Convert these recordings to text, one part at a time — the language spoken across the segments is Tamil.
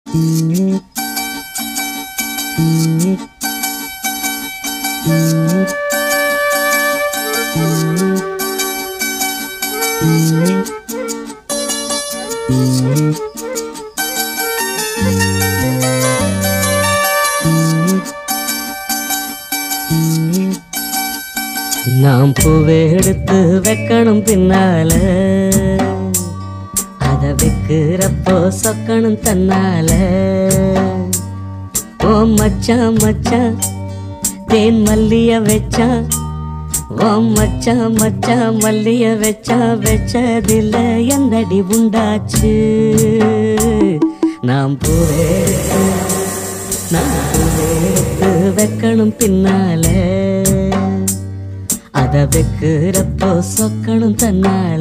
நாம் பூவை எடுத்து வைக்கணும் பின்னால அத வைக்கிறப்போ சொக்கணும் தன்னால ஓ மச்சான் மச்சான் தேன் மல்லிய வச்சான் ஓ மச்சான் மச்சான் மல்லிய வச்சா வச்சதில்ல என்னடி உண்டாச்சு நாம் பூவை எடுத்து நாம் பூவை எடுத்து வைக்கணும் பின்னால அத வைக்கிறப்போ சொக்கணும் தன்னால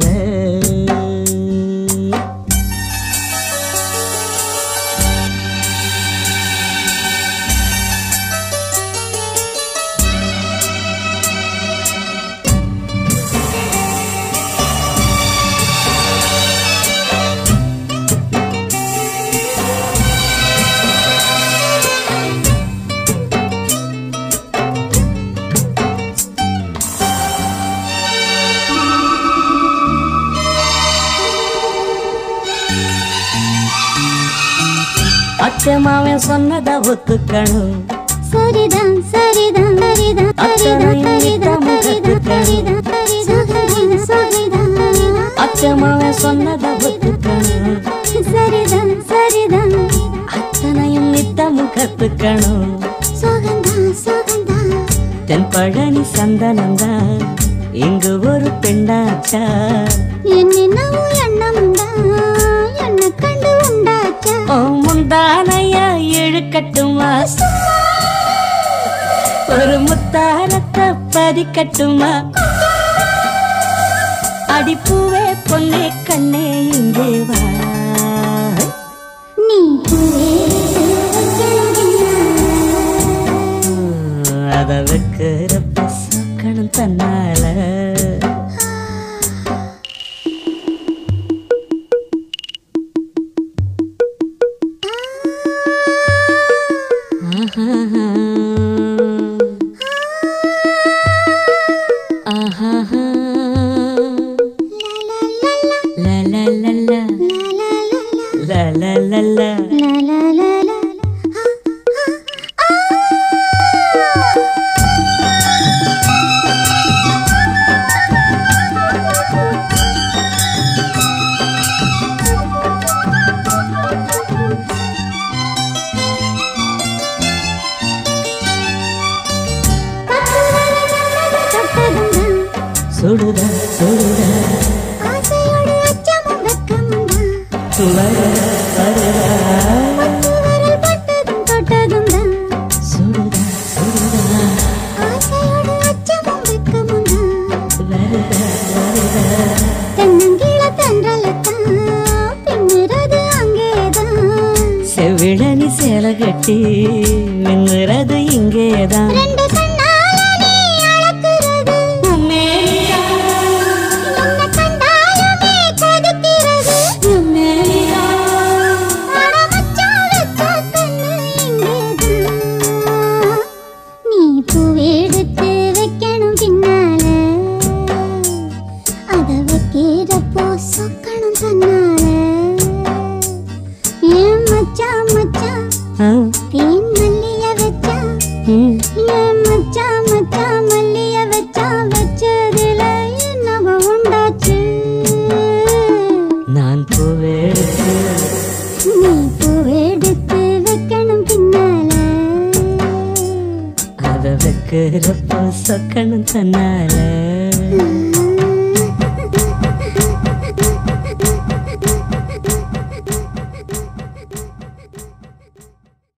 அத்தை மாவன் சொன்னத ஒத்துக்கணும் சரிதான் சரிதான் சரிதான் சரிதான் சரிதான் சரிதான் சரிதான் சரிதான் அத்தை மாவன் சொன்னத ஒத்துக்கணும் சரிதான் சரிதான் அத்தனையும் நித்தமும் கத்துக்கணும் சுகந்தா சுகந்தா தென் பழனி சந்தனம்தான் இங்கு ஒரு பெண்ணாச்சா என்னென்னவோ எண்ணம்டா என்ன கண்டு உண்டாச்சா ஓ முந்தானையா இழுக்கட்டுமா ஒரு முத்தாரத்தை பதிக்கட்டுமா அடிப்பூவே பொன்னே கண்ணே இங்கே வா நீ பூவே அத வைக்கிறப்ப சொக்கணும் தன்னால ஆஹா ஆஹா லா லா லா லா லா லா லா லா சுடுதா சுடுதா ஆசையோடு அச்சமும் வெட்கமும் வருதா வருதா விரல் பட்டதும் தொட்டதும் தான் சுடுதா சுடுதா ஆசையோடு அச்சமும் வெட்கமும் தான் வருதா வருதா தென்னங்கீழ தென்றலத்தான் பின்னுறது அங்கேதான் செவிழனி சேலை கட்டி மின்னுறது இங்கேதான் ரெண்டு கண்ணால நீ அளக்குறது உம்மேனியா, என்ன கண்டாலுமே கொதிக்கிறது உம்மேனியா. அட மச்சான் வச்ச கண்ணு இங்கேதான் நீ பூவெடுத்து வைக்கணும் பின்னால அத வைக்கிறப்போ சொக்கணும் தன்னால ஏன் மச்சான் மச்சான் ஆ, தேன் மல்லிய வச்சா ம். ஏன் மச்சான் மச்சான் மல்லிய வச்சா வச்சதுல என்னவோ உண்டாச்சு நான் பூவெடுத்து நீ பூவெடுத்து வைக்கணும் பின்னால அத வைக்கிறப்போ சொக்கணும் தன்னால